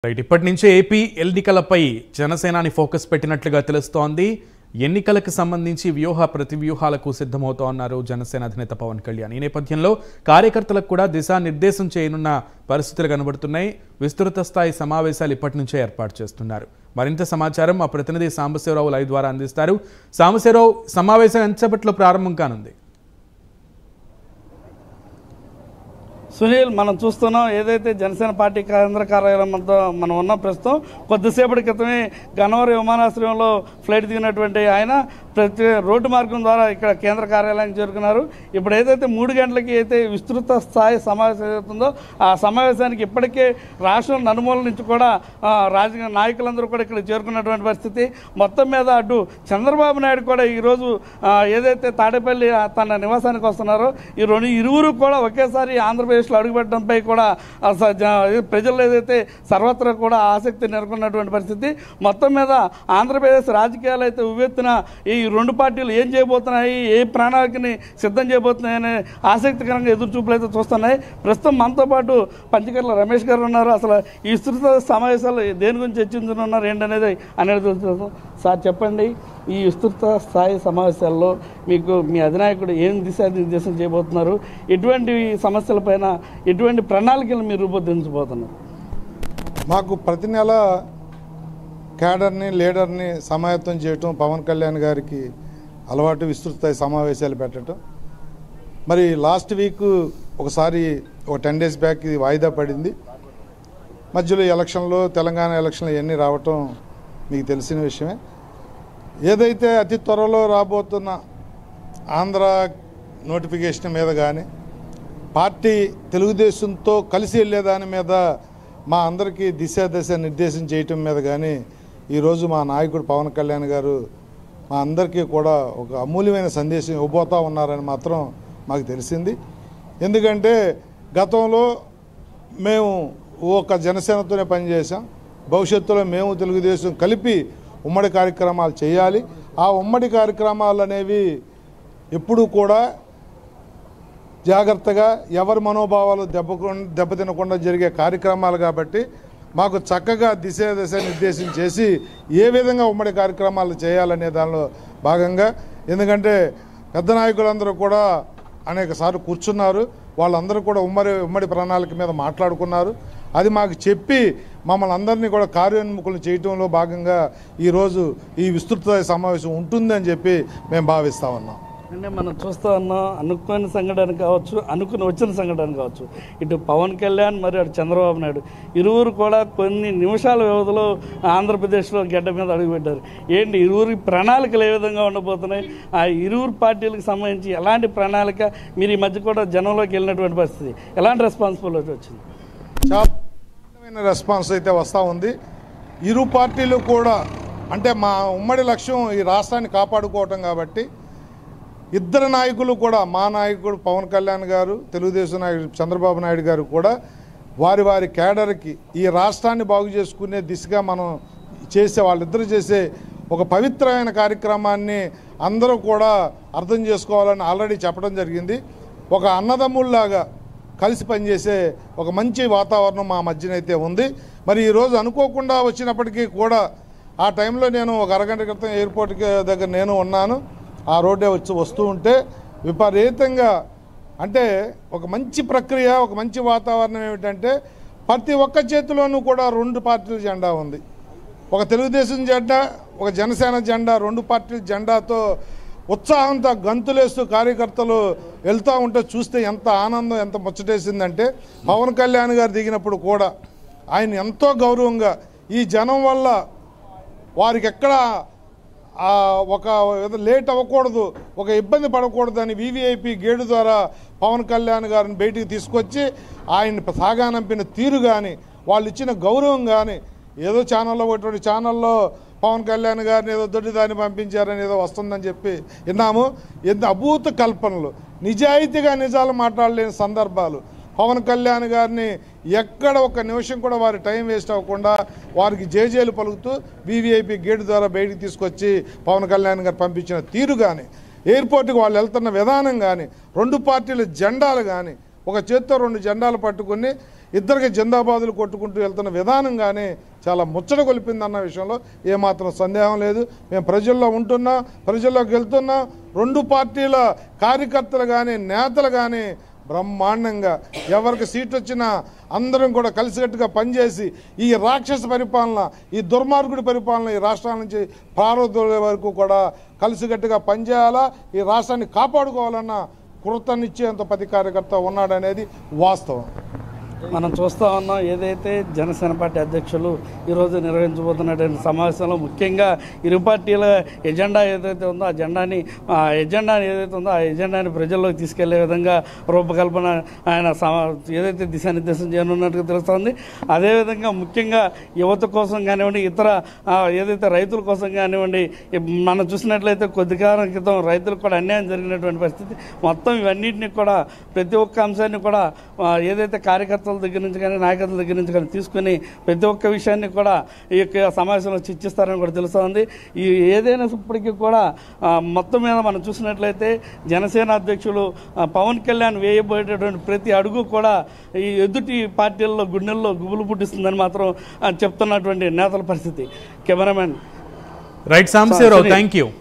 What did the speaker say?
Right ఇప్పటి నుంచే AP ఎన్నికలపై జనసేనాని ఫోకస్ పెట్టినట్లుగా తెలుస్తోంది ఎన్నికలకు సంబంధించి వ్యూహ ప్రతి వ్యూహాలకు సిద్ధమవుతా ఉన్నారు జనసేన అధినేత పవన్ కళ్యాణ్ ఈ నేపథ్యంలో కార్యకర్తలకు కూడా దిశానిర్దేశం చేయనున్న పరిస్థితులు కనబడుతున్నాయి విస్తృత స్థాయి సమావేశాలు ఇప్పటి నుంచే ఏర్పాటు చేస్తున్నారు మరింత సమాచారం మా ప్రతినిధి సాంబశివరావు లైవ్ ద్వారా అందిస్తారు సాంబశివరావు సమావేశం ఎంతసేపట్లో ప్రారంభం కానుంది సునీల్ మనం చూస్తున్నాం ఏదైతే జనసేన పార్టీ కేంద్ర కార్యాలయం వద్ద మనం ఉన్న ప్రస్తుతం కొద్దిసేపటి క్రితమే గన్నవరం విమానాశ్రయంలో ఫ్లైట్ దిగినటువంటి ఆయన ప్రతి రోడ్డు మార్గం ద్వారా ఇక్కడ కేంద్ర కార్యాలయానికి చేరుకున్నారు ఇప్పుడు ఏదైతే మూడు గంటలకి అయితే విస్తృత స్థాయి సమావేశం జరుగుతుందో ఆ సమావేశానికి ఇప్పటికే రాష్ట్రం నలుమూల నుంచి కూడా ఆ, రాజకీయ నాయకులందరూ కూడా ఇక్కడ చేరుకున్నటువంటి పరిస్థితి మొత్తం మీద అటు చంద్రబాబు నాయుడు కూడా ఈరోజు ఆ, ఏదైతే తాడేపల్లి ఆ, తన నివాసానికి వస్తున్నారో ఈ రెండు ఇరువురు కూడా ఒకేసారి ఆంధ్రప్రదేశ్లో అడుగుపెట్టడంపై కూడా ఆ, స- జ- ప్రజల్లో ఏదైతే సర్వత్రా కూడా ఆసక్తి నెలకొన్నటువంటి పరిస్థితి మొత్తం మీద ఆంధ్రప్రదేశ్ రాజకీయాలు అయితే ఉవ్వెత్తున ఈ రెండు పార్టీలు ఏం చేయబోతున్నాయి ఏ ప్రణాళికని సిద్ధం చేయబోతున్నాయనే ఆసక్తికరంగా ఎదురు చూపులు అయితే చూస్తున్నాయి ప్రస్తుతం మనతో పాటు పంచకర్ల రమేష్ గారు ఉన్నారు అసలు ఈ విస్తృత సమావేశాలు దేని గురించి చర్చించనున్నారు ఏంటనేది అనేది తెలుసుకుందాం. సార్ చెప్పండి ఈ విస్తృత స్థాయి సమావేశాల్లో మీకు మీ అధినాయకుడు ఏం దిశానిర్దేశం చేయబోతున్నారు ఎటువంటి సమస్యలపైన ఎటువంటి ప్రణాళికలు మీరు రూపొందించబోతున్నారు మాకు ప్రతి నెల క్యాడర్ని లీడర్ని సమాయత్తం చేయటం పవన్ కళ్యాణ్ గారికి అలవాటు విస్తృత సమావేశాలు పెట్టడం మరి లాస్ట్ వీక్ ఒకసారి ఒక టెన్ డేస్ బ్యాక్ ఇది వాయిదా పడింది మధ్యలో ఎలక్షన్లో తెలంగాణ ఎలక్షన్లు ఇవన్నీ రావటం మీకు తెలిసిన విషయమే ఏదైతే అతి త్వరలో రాబోతున్న ఆంధ్ర నోటిఫికేషన్ మీద కానీ పార్టీ తెలుగుదేశంతో కలిసి వెళ్ళే దాని మీద మా అందరికీ దిశ దశ నిర్దేశం చేయటం మీద కానీ ఈరోజు మా నాయకుడు పవన్ కళ్యాణ్ గారు మా అందరికీ కూడా ఒక అమూల్యమైన సందేశం ఇవ్వబోతా ఉన్నారని మాత్రం మాకు తెలిసింది ఎందుకంటే గతంలో మేము ఒక జనసేనతోనే పనిచేసాం భవిష్యత్తులో మేము తెలుగుదేశం కలిపి ఉమ్మడి కార్యక్రమాలు చేయాలి ఆ ఉమ్మడి కార్యక్రమాలు అనేవి ఎప్పుడూ కూడా జాగ్రత్తగా ఎవరి మనోభావాలు దెబ్బకు దెబ్బతినకుండా జరిగే కార్యక్రమాలు కాబట్టి మాకు చక్కగా దిశ దశ నిర్దేశం చేసి ఏ విధంగా ఉమ్మడి కార్యక్రమాలు చేయాలనే దానిలో భాగంగా ఎందుకంటే పెద్ద నాయకులందరూ కూడా అనేక సార్లు కూర్చున్నారు వాళ్ళందరూ కూడా ఉమ్మడి ఉమ్మడి ప్రణాళిక మీద మాట్లాడుకున్నారు అది మాకు చెప్పి మమ్మల్ని అందరినీ కూడా కార్యోన్ముఖులు చేయటంలో భాగంగా ఈరోజు ఈ విస్తృత సమావేశం ఉంటుందని చెప్పి మేము భావిస్తా ఉన్నాం అంటే మనం చూస్తూ ఉన్నాం అనుకోని సంఘటన కావచ్చు అనుకుని వచ్చిన సంఘటన కావచ్చు ఇటు పవన్ కళ్యాణ్ మరియు అటు చంద్రబాబు నాయుడు ఇరువురు కూడా కొన్ని నిమిషాల వ్యవధిలో ఆంధ్రప్రదేశ్లో గడ్డ మీద అడుగుపెట్టారు ఏంటి ఇరువురి ప్రణాళికలు ఏ విధంగా ఉండబోతున్నాయి ఆ ఇరువురు పార్టీలకు సంబంధించి ఎలాంటి ప్రణాళిక మీరు ఈ మధ్య కూడా జనంలోకి వెళ్ళినటువంటి పరిస్థితి ఎలాంటి రెస్పాన్సిబిలిటీ వచ్చింది చాలా అద్భుతమైన రెస్పాన్స్ అయితే వస్తూ ఉంది ఇరు పార్టీలు కూడా అంటే మా ఉమ్మడి లక్ష్యం ఈ రాష్ట్రాన్ని కాపాడుకోవటం కాబట్టి ఇద్దరు నాయకులు కూడా మా నాయకుడు పవన్ కళ్యాణ్ గారు తెలుగుదేశం నాయకుడు చంద్రబాబు నాయుడు గారు కూడా వారి వారి కేడర్కి ఈ రాష్ట్రాన్ని బాగు చేసుకునే దిశగా మనం చేసే వాళ్ళిద్దరూ చేసే ఒక పవిత్రమైన కార్యక్రమాన్ని అందరూ కూడా అర్థం చేసుకోవాలని ఆల్రెడీ చెప్పడం జరిగింది ఒక అన్నదమ్ముల్లాగా కలిసి పనిచేసే ఒక మంచి వాతావరణం మా మధ్యనైతే ఉంది మరి ఈరోజు అనుకోకుండా వచ్చినప్పటికీ కూడా ఆ టైంలో నేను ఒక అరగంట క్రితం ఎయిర్పోర్ట్కి దగ్గర నేను ఉన్నాను ఆ రోడ్డే వచ్చి వస్తూ ఉంటే విపరీతంగా అంటే ఒక మంచి ప్రక్రియ ఒక మంచి వాతావరణం ఏమిటంటే ప్రతి ఒక్క చేతిలోనూ కూడా రెండు పార్టీల జెండా ఉంది ఒక తెలుగుదేశం జెండా ఒక జనసేన జెండా రెండు పార్టీల జెండాతో ఉత్సాహంతో గంతులేస్తూ కార్యకర్తలు వెళ్తూ ఉంటే చూస్తే ఎంత ఆనందం ఎంత ముచ్చటేసిందంటే పవన్ కళ్యాణ్ గారు దిగినప్పుడు కూడా ఆయన ఎంతో గౌరవంగా ఈ జనం వల్ల వారికి ఎక్కడ ఆ, ఒక ఏదో లేట్ అవ్వకూడదు ఒక ఇబ్బంది పడకూడదని వివిఐపి గేటు ద్వారా పవన్ కళ్యాణ్ గారిని బయటికి తీసుకొచ్చి ఆయన సాగానంపిన తీరు కానీ వాళ్ళు ఇచ్చిన గౌరవం కానీ ఏదో ఛానల్లో ఒకటి ఛానల్లో పవన్ కళ్యాణ్ గారిని ఏదో దొడ్డి దాన్ని పంపించారని ఏదో వస్తుందని చెప్పి విన్నాము ఎంత అభూత కల్పనలు నిజాయితీగా నిజాలు మాట్లాడలేని సందర్భాలు పవన్ కళ్యాణ్ గారిని ఎక్కడ ఒక నిమిషం కూడా వారి టైం వేస్ట్ అవ్వకుండా వారికి జేజేలు పలుకుతూ వీవీఐపీ గేటు ద్వారా బయటికి తీసుకొచ్చి పవన్ కళ్యాణ్ గారు పంపించిన తీరు కానీ ఎయిర్పోర్ట్కి వాళ్ళు వెళ్తున్న విధానం కానీ రెండు పార్టీల జెండాలు కానీ ఒక చేత్తో రెండు జెండాలు పట్టుకుని ఇద్దరికి జిందాబాదులు కొట్టుకుంటూ వెళ్తున్న విధానం కానీ చాలా ముచ్చట కొలిపిందన్న విషయంలో ఏమాత్రం సందేహం లేదు మేము ప్రజల్లో ఉంటున్నా ప్రజల్లోకి వెళ్తున్నా రెండు పార్టీల కార్యకర్తలు కానీ నేతలు కానీ బ్రహ్మాండంగా ఎవరికి సీట్ వచ్చినా అందరం కూడా కలిసికట్టుగా పనిచేసి ఈ రాక్షస పరిపాలన ఈ దుర్మార్గుడి పరిపాలన ఈ రాష్ట్రాల నుంచి ప్రారంభ వరకు కూడా కలిసికట్టుగా పనిచేయాలా ఈ రాష్ట్రాన్ని కాపాడుకోవాలన్న కృతనిశ్చయంతో ప్రతి కార్యకర్త ఉన్నాడనేది వాస్తవం మనం చూస్తా ఉన్నాం ఏదైతే జనసేన పార్టీ అధ్యక్షులు ఈరోజు నిర్వహించబోతున్నటువంటి సమావేశంలో ముఖ్యంగా ఇరు పార్టీల ఎజెండా ఏదైతే ఉందో ఆ జెండాని ఆ ఎజెండా ఏదైతే ఉందో ఆ ఎజెండాని ప్రజల్లోకి తీసుకెళ్లే విధంగా రూపకల్పన ఆయన సమా ఏదైతే దిశానిర్దేశం చేయనున్నట్టుగా తెలుస్తోంది అదేవిధంగా ముఖ్యంగా యువత కోసం కానివ్వండి ఇతర ఆ, ఏదైతే రైతుల కోసం కానివ్వండి ఇప్ మనం చూసినట్లయితే కొద్ది కాలం క్రితం రైతులకు కూడా అన్యాయం జరిగినటువంటి పరిస్థితి మొత్తం ఇవన్నింటినీ కూడా ప్రతి ఒక్క అంశాన్ని కూడా ఆ, ఏదైతే కార్యకర్తల దగ్గర నుంచి కానీ నాయకత్వం దగ్గర నుంచి కానీ తీసుకుని ప్రతి ఒక్క విషయాన్ని కూడా ఈ యొక్క సమావేశంలో చర్చిస్తారని కూడా తెలుస్తోంది ఈ ఏదైనా ఇప్పటికీ కూడా ఆ, మొత్తం మీద మనం చూసినట్లయితే జనసేన అధ్యక్షులు ఆ, పవన్ కళ్యాణ్ వేయబోయేటటువంటి ప్రతి అడుగు కూడా ఈ ఎదుటి పార్టీల్లో గుండెల్లో గుబులు పుట్టిస్తుందని మాత్రం ఆ, చెప్తున్నటువంటి నేతల పరిస్థితి cameraman right Sambasivarao Sunil. Thank you